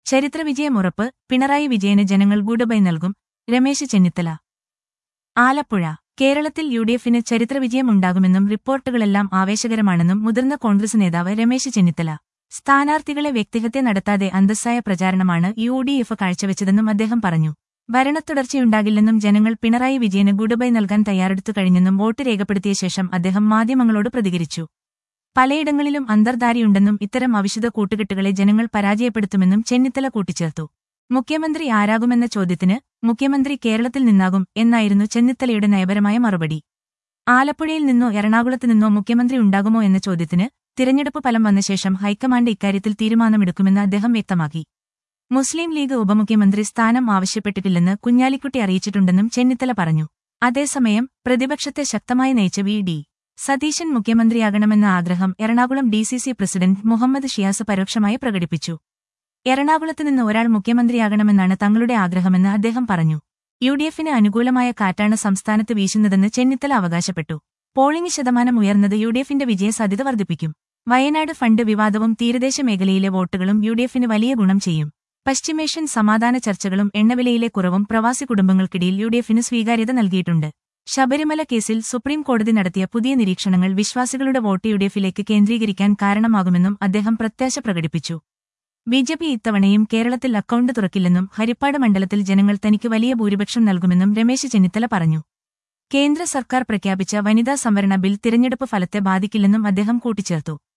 ചരിത്രവിജയമുറപ്പ് പിണറായി വിജയന് ജനങ്ങൾ ഗുഡബൈ നൽകും രമേശ് ചെന്നിത്തല ആലപ്പുഴ കേരളത്തിൽ യു ഡി എഫിന് ചരിത്രവിജയമുണ്ടാകുമെന്നും റിപ്പോർട്ടുകളെല്ലാം ആവേശകരമാണെന്നും മുതിർന്ന കോൺഗ്രസ് നേതാവ് രമേശ് ചെന്നിത്തല സ്ഥാനാർത്ഥികളെ വ്യക്തിഹത്യ നടത്താതെ അന്തസ്സായ പ്രചാരണമാണ് യു ഡി എഫ് കാഴ്ചവെച്ചതെന്നും അദ്ദേഹം പറഞ്ഞു ഭരണത്തുടർച്ചയുണ്ടാകില്ലെന്നും ജനങ്ങൾ പിണറായി വിജയന് ഗുഡബൈ നൽകാൻ തയ്യാറെടുത്തു കഴിഞ്ഞെന്നും വോട്ട് രേഖപ്പെടുത്തിയ ശേഷം അദ്ദേഹം മാധ്യമങ്ങളോട് പ്രതികരിച്ചു പലയിടങ്ങളിലും അന്തർധാരയുണ്ടെന്നും ഇത്തരം അവിശുദ്ധ കൂട്ടുകെട്ടുകളെ ജനങ്ങൾ പരാജയപ്പെടുത്തുമെന്നും ചെന്നിത്തല കൂട്ടിച്ചേർത്തു മുഖ്യമന്ത്രി ആരാകുമെന്ന ചോദ്യത്തിന് മുഖ്യമന്ത്രി കേരളത്തിൽ നിന്നാകും എന്നായിരുന്നു ചെന്നിത്തലയുടെ നയപരമായ മറുപടി ആലപ്പുഴയിൽ നിന്നോ എറണാകുളത്ത് നിന്നോ മുഖ്യമന്ത്രി ഉണ്ടാകുമോ എന്ന ചോദ്യത്തിന് തിരഞ്ഞെടുപ്പ് ഫലം വന്ന ശേഷം ഹൈക്കമാൻഡ് ഇക്കാര്യത്തിൽ തീരുമാനമെടുക്കുമെന്ന് അദ്ദേഹം വ്യക്തമാക്കി മുസ്ലിം ലീഗ് ഉപമുഖ്യമന്ത്രി സ്ഥാനം ആവശ്യപ്പെട്ടിട്ടില്ലെന്ന് കുഞ്ഞാലിക്കുട്ടി അറിയിച്ചിട്ടുണ്ടെന്നും ചെന്നിത്തല പറഞ്ഞു അതേസമയം പ്രതിപക്ഷത്തെ ശക്തമായി നയിച്ച വി ഡി സതീശൻ മുഖ്യമന്ത്രിയാകണമെന്ന ആഗ്രഹം Ernakulam D C C president Muhammad Shiyas പരോക്ഷമായി പ്രകടിപ്പിച്ചു എറണാകുളത്ത് നിന്ന് ഒരാൾ മുഖ്യമന്ത്രിയാകണമെന്നാണ് തങ്ങളുടെ ആഗ്രഹമെന്ന് അദ്ദേഹം പറഞ്ഞു യു ഡി എഫിന് അനുകൂലമായ കാറ്റാണ് സംസ്ഥാനത്ത് വീശുന്നതെന്ന് ചെന്നിത്തല അവകാശപ്പെട്ടു പോളിംഗ് ശതമാനം ഉയർന്നത് യു ഡി എഫിന്റെ വിജയസാധ്യത വർദ്ധിപ്പിക്കും വയനാട് ഫണ്ട് വിവാദവും തീരദേശ മേഖലയിലെ വോട്ടുകളും യു ഡി എഫിന് വലിയ ഗുണം ചെയ്യും പശ്ചിമേഷ്യൻ സമാധാന ചർച്ചകളും എണ്ണവിലയിലെ കുറവും പ്രവാസി കുടുംബങ്ങൾക്കിടയിൽ യു ഡി എഫിന് സ്വീകാര്യത നൽകിയിട്ടുണ്ട് ശബരിമല കേസിൽ സുപ്രീം കോടതി നടത്തിയ പുതിയ നിരീക്ഷണങ്ങൾ വിശ്വാസികളുടെ വോട്ട് യു ഡി എഫിലേക്ക് കേന്ദ്രീകരിക്കാൻ കാരണമാകുമെന്നും അദ്ദേഹം പ്രത്യാശ പ്രകടിപ്പിച്ചു ബി ജെ പി ഇത്തവണയും കേരളത്തിൽ അക്കൌണ്ട് തുറക്കില്ലെന്നും ഹരിപ്പാട് മണ്ഡലത്തിൽ ജനങ്ങൾ തനിക്ക് വലിയ ഭൂരിപക്ഷം നൽകുമെന്നും രമേശ് ചെന്നിത്തല പറഞ്ഞു കേന്ദ്ര സർക്കാർ പ്രഖ്യാപിച്ച വനിതാ സംവരണ ബിൽ തിരഞ്ഞെടുപ്പ് ഫലത്തെ ബാധിക്കില്ലെന്നും അദ്ദേഹം കൂട്ടിച്ചേർത്തു